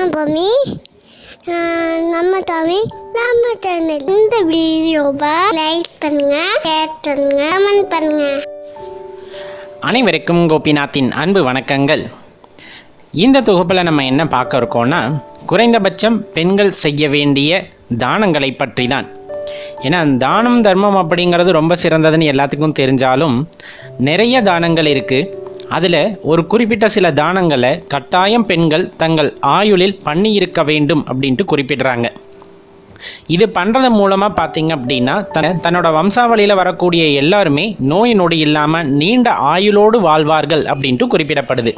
நான் பொம்மி ஆஹ் நம்ம தமிழ் நம்ம சேனல் இந்த வீடியோவை லைக் பண்ணுங்க ஷேர் பண்ணுங்க கமெண்ட் பண்ணுங்க அனைவருக்கும் கோபிநாத்தின் அன்பு வணக்கங்கள் இந்த தொகுப்பில் நம்ம என்ன பார்க்க இருக்கோம்னா குறைந்தபட்சம் பெண்கள் செய்ய வேண்டிய தானங்களை பற்றி தான் ஏன்னா தானம் தர்மம் அப்படிங்கிறது ரொம்ப சிறந்ததுன்னு எல்லாத்துக்கும் தெரிஞ்சாலும் நிறைய தானங்கள் இருக்குது அதில் ஒரு குறிப்பிட்ட சில தானங்களை கட்டாயம் பெண்கள் தங்கள் ஆயுளில் பண்ணி இருக்க வேண்டும் அப்படின்ட்டு குறிப்பிடுறாங்க இது பண்ணுறது மூலமாக பார்த்தீங்க அப்படின்னா தன் தன்னோட வம்சாவளியில் வரக்கூடிய எல்லாருமே நோய் நொடி இல்லாமல் நீண்ட ஆயுளோடு வாழ்வார்கள் அப்படின்ட்டு குறிப்பிடப்படுது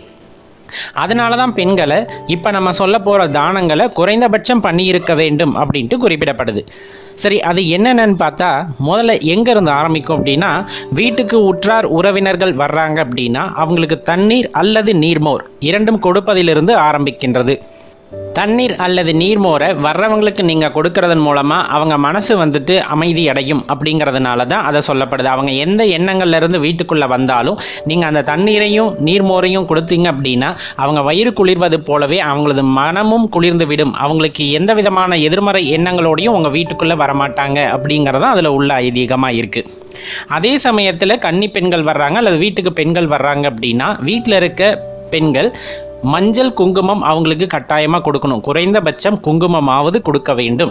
அதனால தான் பெண்களை இப்போ நம்ம சொல்ல போகிற தானங்களை குறைந்தபட்சம் பண்ணியிருக்க வேண்டும் அப்படின்ட்டு குறிப்பிடப்படுது சரி அது என்னென்னு பார்த்தா முதல்ல எங்கேருந்து ஆரம்பிக்கும் அப்படின்னா வீட்டுக்கு உற்றார் உறவினர்கள் வர்றாங்க அப்படின்னா அவங்களுக்கு தண்ணீர் அல்லது நீர்மோர் இரண்டும் கொடுப்பதிலிருந்து ஆரம்பிக்கின்றது தண்ணீர் அல்லது நீர்மோரை வர்றவங்களுக்கு நீங்கள் கொடுக்கறதன் மூலமாக அவங்க மனசு வந்துட்டு அமைதி அடையும் அப்படிங்கிறதுனால தான் அதை சொல்லப்படுது அவங்க எந்த எண்ணங்கள்ல இருந்து வீட்டுக்குள்ளே வந்தாலும் நீங்கள் அந்த தண்ணீரையும் நீர்மோரையும் கொடுத்தீங்க அப்படின்னா அவங்க வயிறு குளிர்வது போலவே அவங்களது மனமும் குளிர்ந்து விடும் அவங்களுக்கு எந்த விதமான எதிர்மறை எண்ணங்களோடையும் உங்கள் வீட்டுக்குள்ளே வரமாட்டாங்க அப்படிங்கிறதான் அதில் உள்ள ஐதீகமாக இருக்குது அதே சமயத்தில் கன்னி பெண்கள் வர்றாங்க அல்லது வீட்டுக்கு பெண்கள் வர்றாங்க அப்படின்னா வீட்டில் இருக்க பெண்கள் மஞ்சள் குங்குமம் அவங்களுக்கு கட்டாயமாக கொடுக்கணும் குறைந்தபட்சம் குங்குமமாவது கொடுக்க வேண்டும்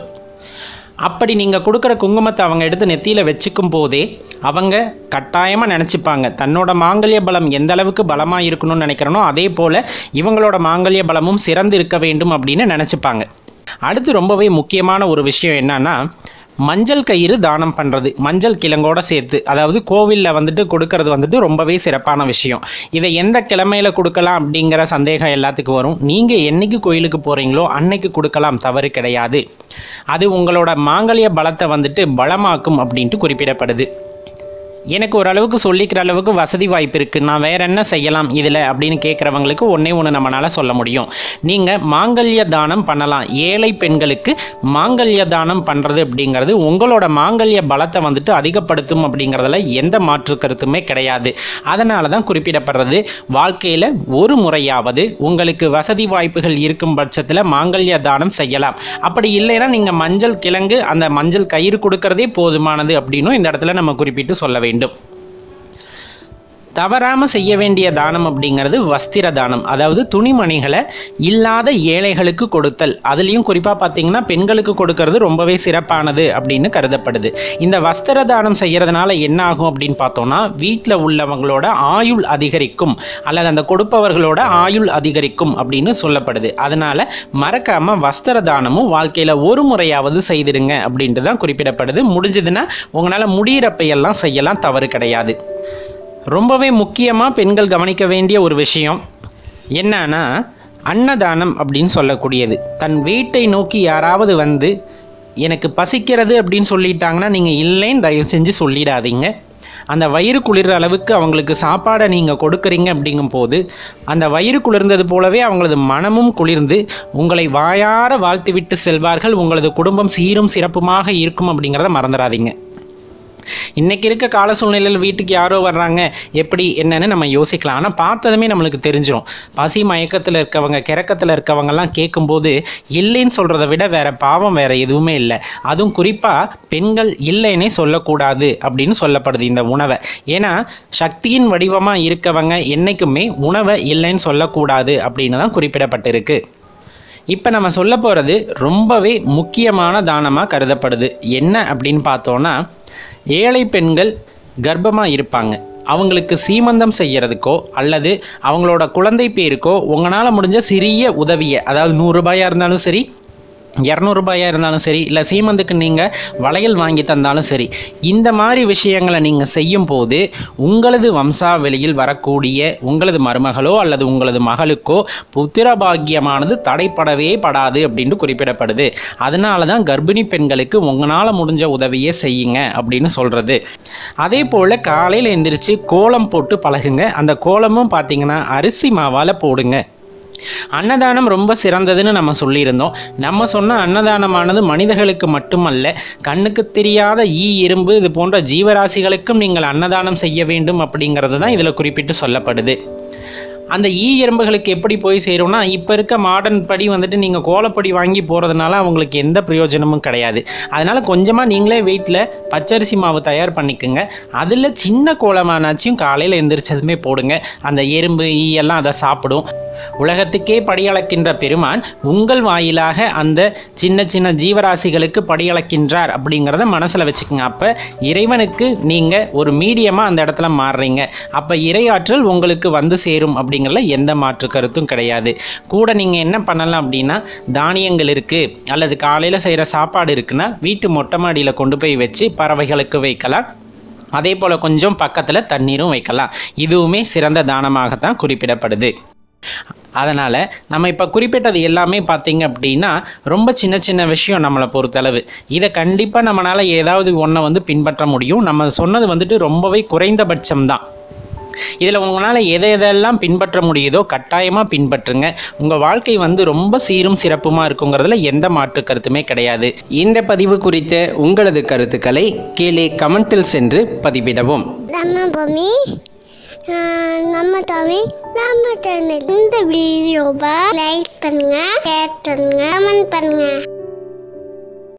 அப்படி நீங்கள் கொடுக்குற குங்குமத்தை அவங்க எடுத்து நெத்தியில் வச்சுக்கும் போதே அவங்க கட்டாயமாக நினச்சிப்பாங்க தன்னோட மாங்கல்ய பலம் எந்த அளவுக்கு பலமாக இருக்கணும்னு நினைக்கிறனோ அதே போல் இவங்களோட மாங்கல்ய பலமும் சிறந்து இருக்க வேண்டும் அப்படின்னு நினச்சிப்பாங்க அடுத்து ரொம்பவே முக்கியமான ஒரு விஷயம் என்னன்னா மஞ்சள் கயிறு தானம் பண்ணுறது மஞ்சள் கிழங்கோட சேர்த்து அதாவது கோவிலில் வந்துட்டு கொடுக்கறது வந்துட்டு ரொம்பவே சிறப்பான விஷயம் இதை எந்த கிழமையில கொடுக்கலாம் அப்படிங்கிற சந்தேகம் எல்லாத்துக்கும் வரும் நீங்கள் என்னைக்கு கோயிலுக்கு போகிறீங்களோ அன்னைக்கு கொடுக்கலாம் தவறு கிடையாது அது உங்களோட மாங்கல்ய பலத்தை வந்துட்டு பலமாக்கும் அப்படின்ட்டு குறிப்பிடப்படுது எனக்கு ஓரளவுக்கு சொல்லிக்கிற அளவுக்கு வசதி வாய்ப்பு இருக்குது நான் வேற என்ன செய்யலாம் இதில் அப்படின்னு கேட்குறவங்களுக்கு ஒன்றே ஒன்று நம்மளால் சொல்ல முடியும் நீங்கள் மாங்கல்ய தானம் பண்ணலாம் ஏழை பெண்களுக்கு மாங்கல்ய தானம் பண்ணுறது அப்படிங்கிறது உங்களோட மாங்கல்ய பலத்தை வந்துட்டு அதிகப்படுத்தும் அப்படிங்கிறதுல எந்த மாற்று கருத்துமே கிடையாது அதனால தான் குறிப்பிடப்படுறது வாழ்க்கையில் ஒரு முறையாவது உங்களுக்கு வசதி வாய்ப்புகள் இருக்கும் பட்சத்தில் மாங்கல்ய தானம் செய்யலாம் அப்படி இல்லைன்னா நீங்கள் மஞ்சள் கிழங்கு அந்த மஞ்சள் கயிறு கொடுக்கறதே போதுமானது அப்படின்னும் இந்த இடத்துல நம்ம குறிப்பிட்டு சொல்ல வேண்டும் தவறாமல் செய்ய வேண்டிய தானம் அப்படிங்கிறது வஸ்திர தானம் அதாவது துணிமணிகளை இல்லாத ஏழைகளுக்கு கொடுத்தல் அதுலேயும் குறிப்பாக பார்த்தீங்கன்னா பெண்களுக்கு கொடுக்கறது ரொம்பவே சிறப்பானது அப்படின்னு கருதப்படுது இந்த வஸ்திர தானம் செய்கிறதுனால என்ன ஆகும் அப்படின்னு பார்த்தோம்னா வீட்டில் உள்ளவங்களோட ஆயுள் அதிகரிக்கும் அல்லது அந்த கொடுப்பவர்களோட ஆயுள் அதிகரிக்கும் அப்படின்னு சொல்லப்படுது அதனால மறக்காம வஸ்திர தானமும் வாழ்க்கையில் ஒரு முறையாவது செய்திடுங்க அப்படின்ட்டு தான் குறிப்பிடப்படுது முடிஞ்சதுன்னா உங்களால் முடியிறப்பையெல்லாம் செய்யலாம் தவறு கிடையாது ரொம்பவே முக்கியமாக பெண்கள் கவனிக்க வேண்டிய ஒரு விஷயம் என்னன்னா அன்னதானம் அப்படின்னு சொல்லக்கூடியது தன் வீட்டை நோக்கி யாராவது வந்து எனக்கு பசிக்கிறது அப்படின்னு சொல்லிட்டாங்கன்னா நீங்கள் இல்லைன்னு தயவு செஞ்சு சொல்லிடாதீங்க அந்த வயிறு குளிர்ற அளவுக்கு அவங்களுக்கு சாப்பாடை நீங்கள் கொடுக்குறீங்க அப்படிங்கும் போது அந்த வயிறு குளிர்ந்தது போலவே அவங்களது மனமும் குளிர்ந்து உங்களை வாயார வாழ்த்து விட்டு செல்வார்கள் உங்களது குடும்பம் சீரும் சிறப்புமாக இருக்கும் அப்படிங்கிறத மறந்துடாதீங்க இன்னைக்கு இருக்க கால சூழ்நிலையில் வீட்டுக்கு யாரோ வர்றாங்க எப்படி என்னன்னு நம்ம யோசிக்கலாம் ஆனால் பார்த்ததுமே நம்மளுக்கு தெரிஞ்சிடும் பசி மயக்கத்தில் இருக்கவங்க கிறக்கத்தில் இருக்கவங்கெல்லாம் கேட்கும்போது இல்லைன்னு சொல்கிறத விட வேற பாவம் வேற எதுவுமே இல்லை அதுவும் குறிப்பாக பெண்கள் இல்லைன்னே சொல்லக்கூடாது அப்படின்னு சொல்லப்படுது இந்த உணவை ஏன்னா சக்தியின் வடிவமாக இருக்கவங்க என்றைக்குமே உணவை இல்லைன்னு சொல்லக்கூடாது அப்படின்னு தான் குறிப்பிடப்பட்டிருக்கு இப்போ நம்ம சொல்ல போகிறது ரொம்பவே முக்கியமான தானமாக கருதப்படுது என்ன அப்படின்னு பார்த்தோன்னா ஏழை பெண்கள் கர்ப்பமாக இருப்பாங்க அவங்களுக்கு சீமந்தம் செய்யறதுக்கோ அல்லது அவங்களோட குழந்தை பேருக்கோ உங்களால் முடிஞ்ச சிறிய உதவியை அதாவது நூறுரூபாயாக இருந்தாலும் சரி இரநூறுபாயாக இருந்தாலும் சரி இல்லை சீமந்துக்கு நீங்கள் வளையல் வாங்கி தந்தாலும் சரி இந்த மாதிரி விஷயங்களை நீங்கள் செய்யும் போது உங்களது வம்சாவளியில் வரக்கூடிய உங்களது மருமகளோ அல்லது உங்களது மகளுக்கோ புத்திர பாக்கியமானது தடைப்படவே படாது அப்படின்னு குறிப்பிடப்படுது அதனால தான் கர்ப்பிணி பெண்களுக்கு உங்களால் முடிஞ்ச உதவியை செய்யுங்க அப்படின்னு சொல்கிறது அதே போல் காலையில் எந்திரிச்சு கோலம் போட்டு பழகுங்க அந்த கோலமும் பார்த்தீங்கன்னா அரிசி மாவால் போடுங்க அன்னதானம் ரொம்ப சிறந்ததுன்னு நம்ம சொல்லியிருந்தோம் நம்ம சொன்ன அன்னதானமானது மனிதர்களுக்கு மட்டுமல்ல கண்ணுக்கு தெரியாத ஈ எறும்பு இது போன்ற ஜீவராசிகளுக்கும் நீங்கள் அன்னதானம் செய்ய வேண்டும் அப்படிங்கிறது தான் இதில் குறிப்பிட்டு சொல்லப்படுது அந்த ஈ எறும்புகளுக்கு எப்படி போய் சேரும்னா இப்போ இருக்க மாடர்ன் படி வந்துட்டு நீங்கள் கோலப்பொடி வாங்கி போகிறதுனால அவங்களுக்கு எந்த பிரயோஜனமும் கிடையாது அதனால் கொஞ்சமாக நீங்களே வீட்டில் பச்சரிசி மாவு தயார் பண்ணிக்கோங்க அதில் சின்ன கோலமானாச்சும் காலையில் எந்திரிச்சதுமே போடுங்க அந்த எறும்பு ஈ எல்லாம் அதை சாப்பிடும் உலகத்துக்கே படியளக்கின்ற பெருமான் உங்கள் வாயிலாக அந்த சின்ன சின்ன ஜீவராசிகளுக்கு படியளக்கின்றார் அப்படிங்கிறத மனசில் வச்சுக்கோங்க அப்போ இறைவனுக்கு நீங்கள் ஒரு மீடியமாக அந்த இடத்துல மாறுறீங்க அப்போ இறையாற்றல் உங்களுக்கு வந்து சேரும் அப்படிங்கிறதுல எந்த மாற்று கருத்தும் கிடையாது கூட நீங்கள் என்ன பண்ணலாம் அப்படின்னா தானியங்கள் இருக்குது அல்லது காலையில் செய்கிற சாப்பாடு இருக்குன்னா வீட்டு மொட்டை மாடியில் கொண்டு போய் வச்சு பறவைகளுக்கு வைக்கலாம் அதே போல் கொஞ்சம் பக்கத்தில் தண்ணீரும் வைக்கலாம் இதுவுமே சிறந்த தானமாகத்தான் குறிப்பிடப்படுது அதனால் நம்ம இப்போ குறிப்பிட்டது எல்லாமே பார்த்தீங்க அப்படின்னா ரொம்ப சின்ன சின்ன விஷயம் நம்மளை பொறுத்தளவு இதை கண்டிப்பாக நம்மளால் ஏதாவது ஒன்றை வந்து பின்பற்ற முடியும் நம்ம சொன்னது வந்துட்டு ரொம்பவே குறைந்தபட்சம் தான் இதில் உங்களால் எதை எதெல்லாம் பின்பற்ற முடியுதோ கட்டாயமாக பின்பற்றுங்க உங்கள் வாழ்க்கை வந்து ரொம்ப சீரும் சிறப்புமாக இருக்குங்கிறதுல எந்த மாற்று கருத்துமே கிடையாது இந்த பதிவு குறித்த உங்களது கருத்துக்களை கீழே கமெண்டில் சென்று பதிவிடவும் நம்ம பூமி ஆஹ் நம்ம தமிழ் நம்ம சேனல் இந்த வீடியோவை லைக் பண்ணுங்க ஷேர் பண்ணுங்க கமெண்ட் பண்ணுங்க